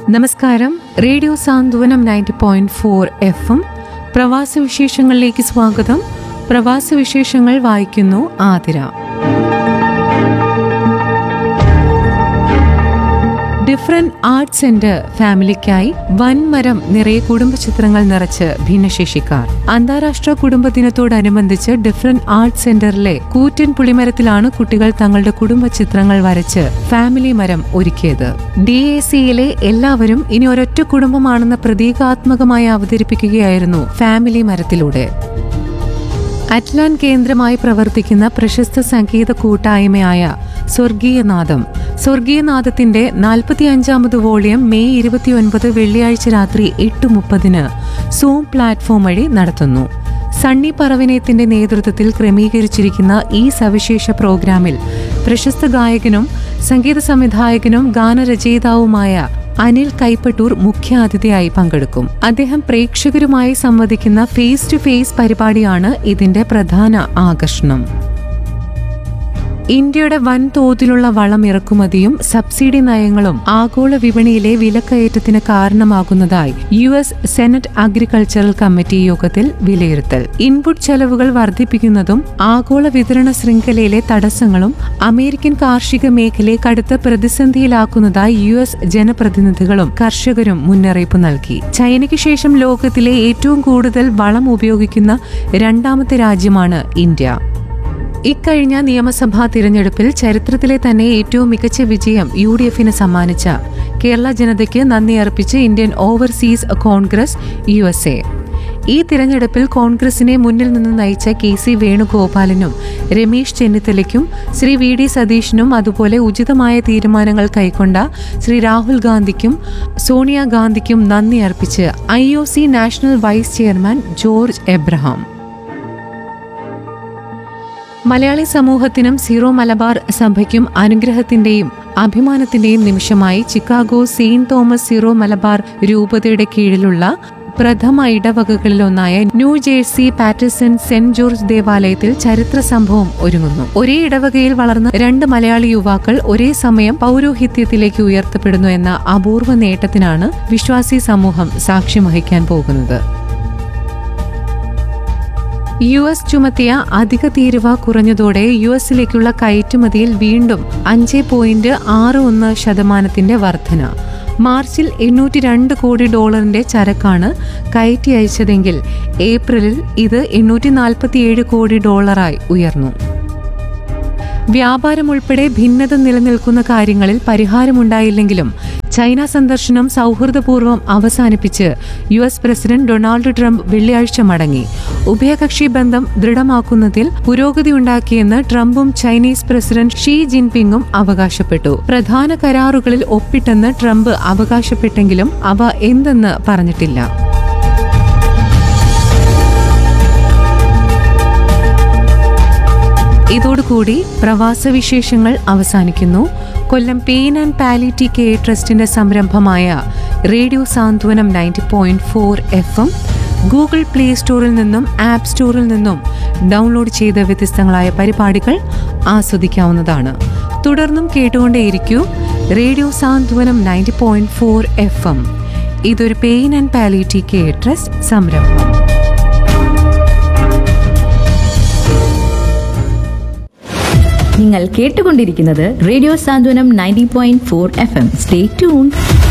നമസ്കാരം radio Santhwanam ninety point four F M പ്രവാസ വിശേഷങ്ങളിലേക്ക് സ്വാഗതം പ്രവാസ വിശേഷങ്ങൾ വായിക്കുന്നു ആതിര ഡിഫറൻറ്റ് ആർട്ട് സെന്റർ ഫാമിലിക്കായി വൻമരം നിറയെ കുടുംബ ചിത്രങ്ങൾ നിറച്ച് ഭിന്നശേഷിക്കാർ അന്താരാഷ്ട്ര കുടുംബ ദിനത്തോടനുബന്ധിച്ച് ഡിഫറൻറ്റ് ആർട്ട് സെന്ററിലെ കൂറ്റൻ പുളിമരത്തിലാണ് കുട്ടികൾ തങ്ങളുടെ കുടുംബ ചിത്രങ്ങൾ വരച്ച് ഫാമിലി മരം ഒരുക്കിയത് ഡി എ സിയിലെ എല്ലാവരും ഇനി ഒരൊറ്റ കുടുംബമാണെന്ന് പ്രതീകാത്മകമായി അവതരിപ്പിക്കുകയായിരുന്നു ഫാമിലി മരത്തിലൂടെ അറ്റ്ലാൻ കേന്ദ്രമായി പ്രവർത്തിക്കുന്ന പ്രശസ്ത സംഗീത കൂട്ടായ്മയായ സ്വർഗീയനാദം സ്വർഗീയനാദത്തിന്റെ നാൽപ്പത്തിയഞ്ചാമത് വോളിയം മെയ് ഇരുപത്തിയൊൻപത് വെള്ളിയാഴ്ച രാത്രി എട്ട് മുപ്പതിന് സൂം പ്ലാറ്റ്ഫോം വഴി നടത്തുന്നു സണ്ണി പറവിനയത്തിന്റെ നേതൃത്വത്തിൽ ക്രമീകരിച്ചിരിക്കുന്ന ഈ സവിശേഷ പ്രോഗ്രാമിൽ പ്രശസ്ത ഗായകനും സംഗീത സംവിധായകനും ഗാനരചയിതാവുമായ അനിൽ കൈപ്പട്ടൂർ മുഖ്യാതിഥിയായി പങ്കെടുക്കും അദ്ദേഹം പ്രേക്ഷകരുമായി സംവദിക്കുന്ന ഫേസ് ടു ഫേസ് പരിപാടിയാണ് ഇതിന്റെ പ്രധാന ആകർഷണം ഇന്ത്യയുടെ വൻതോതിലുള്ള വളം ഇറക്കുമതിയും സബ്സിഡി നയങ്ങളും ആഗോള വിപണിയിലെ വിലക്കയറ്റത്തിന് കാരണമാകുന്നതായി U S senate agricultural committee യോഗത്തിൽ വിലയിരുത്തൽ ഇൻപുട്ട് ചെലവുകൾ വർദ്ധിപ്പിക്കുന്നതും ആഗോള വിതരണ ശൃംഖലയിലെ തടസ്സങ്ങളും അമേരിക്കൻ കാർഷിക മേഖലയെ കടുത്ത പ്രതിസന്ധിയിലാക്കുന്നതായി യു എസ് ജനപ്രതിനിധികളും കർഷകരും മുന്നറിയിപ്പ് നൽകി ചൈനയ്ക്ക് ശേഷം ലോകത്തിലെ ഏറ്റവും കൂടുതൽ വളം ഉപയോഗിക്കുന്ന രണ്ടാമത്തെ രാജ്യമാണ് ഇന്ത്യ ഇക്കഴിഞ്ഞ നിയമസഭാ തിരഞ്ഞെടുപ്പിൽ ചരിത്രത്തിലെ തന്നെ ഏറ്റവും മികച്ച വിജയം യു ഡി എഫിന് സമ്മാനിച്ച കേരള ജനതയ്ക്ക് നന്ദി അർപ്പിച്ച് Indian overseas Congress U S A ഈ തിരഞ്ഞെടുപ്പിൽ കോൺഗ്രസിനെ മുന്നിൽ നിന്ന് നയിച്ച കെ സി വേണുഗോപാലിനും രമേശ് ചെന്നിത്തലയ്ക്കും ശ്രീ വി ഡി സതീഷിനും അതുപോലെ ഉചിതമായ തീരുമാനങ്ങൾ കൈക്കൊണ്ട ശ്രീ രാഹുൽ ഗാന്ധിക്കും സോണിയാഗാന്ധിക്കും നന്ദി അർപ്പിച്ച് I O C national vice chairman George Abraham Malayali സമൂഹത്തിനും സീറോ മലബാർ സഭയ്ക്കും അനുഗ്രഹത്തിന്റെയും അഭിമാനത്തിന്റെയും നിമിഷമായി Chicago saint Thomas Syro Malabar രൂപതയുടെ കീഴിലുള്ള പ്രഥമ ഇടവകകളിലൊന്നായ New Jersey Paterson saint George ദേവാലയത്തിൽ ചരിത്ര സംഭവം ഒരുങ്ങുന്നു ഒരേ ഇടവകയിൽ വളർന്ന രണ്ട് മലയാളി യുവാക്കൾ ഒരേ സമയം പൗരോഹിത്യത്തിലേക്ക് ഉയർത്തപ്പെടുന്നു എന്ന അപൂർവ നേട്ടത്തിനാണ് വിശ്വാസി സമൂഹം സാക്ഷ്യം വഹിക്കാൻ പോകുന്നത് യു എസ് ചുമത്തിയ അധിക തീരുവ കുറഞ്ഞതോടെ യു എസിലേക്കുള്ള കയറ്റുമതിയിൽ വീണ്ടും അഞ്ച് പോയിന്റ് ആറ് ഒന്ന് ശതമാനത്തിന്റെ വർധന മാർച്ചിൽ എണ്ണൂറ്റി രണ്ട് കോടി ഡോളറിന്റെ ചരക്കാണ് കയറ്റി അയച്ചതെങ്കിൽ ഏപ്രിലിൽ ഇത് എണ്ണൂറ്റി നാൽപ്പത്തിയേഴ് കോടി ഡോളറായി ഉയർന്നു വ്യാപാരം ഉൾപ്പെടെ ഭിന്നത നിലനിൽക്കുന്ന കാര്യങ്ങളിൽ പരിഹാരമുണ്ടായില്ലെങ്കിലും ചൈന സന്ദർശനം സൗഹൃദപൂർവ്വം അവസാനിപ്പിച്ച് U S president Donald Trump വെള്ളിയാഴ്ച മടങ്ങി ഉഭയകക്ഷി ബന്ധം ദൃഢമാക്കുന്നതിൽ പുരോഗതിയുണ്ടാക്കിയെന്ന് ട്രംപും ചൈനീസ് പ്രസിഡന്റ് ഷീ ജിൻപിങ്ങും അവകാശപ്പെട്ടു പ്രധാന കരാറുകളിൽ ഒപ്പിട്ടെന്ന് ട്രംപ് അവകാശപ്പെട്ടെങ്കിലും അവ എന്തെന്ന് പറഞ്ഞിട്ടില്ല ഇതോടുകൂടി പ്രവാസ വിശേഷങ്ങൾ അവസാനിക്കുന്നു Kollam pain and palliative care ട്രസ്റ്റിന്റെ സംരംഭമായ radio Santhwanam ninety point four F M Google play സ്റ്റോറിൽ നിന്നും ആപ്പ് സ്റ്റോറിൽ നിന്നും ഡൗൺലോഡ് ചെയ്ത വ്യത്യസ്തങ്ങളായ പരിപാടികൾ ആസ്വദിക്കാവുന്നതാണ് തുടർന്നും കേട്ടുകൊണ്ടേയിരിക്കൂ radio Santhwanam ninety point four F M ഇതൊരു pain and palliative care trust സംരംഭം നിങ്ങൾ കേട്ടുകൊണ്ടിരിക്കുന്നത് radio Santhwanam ninety point four F M stay tune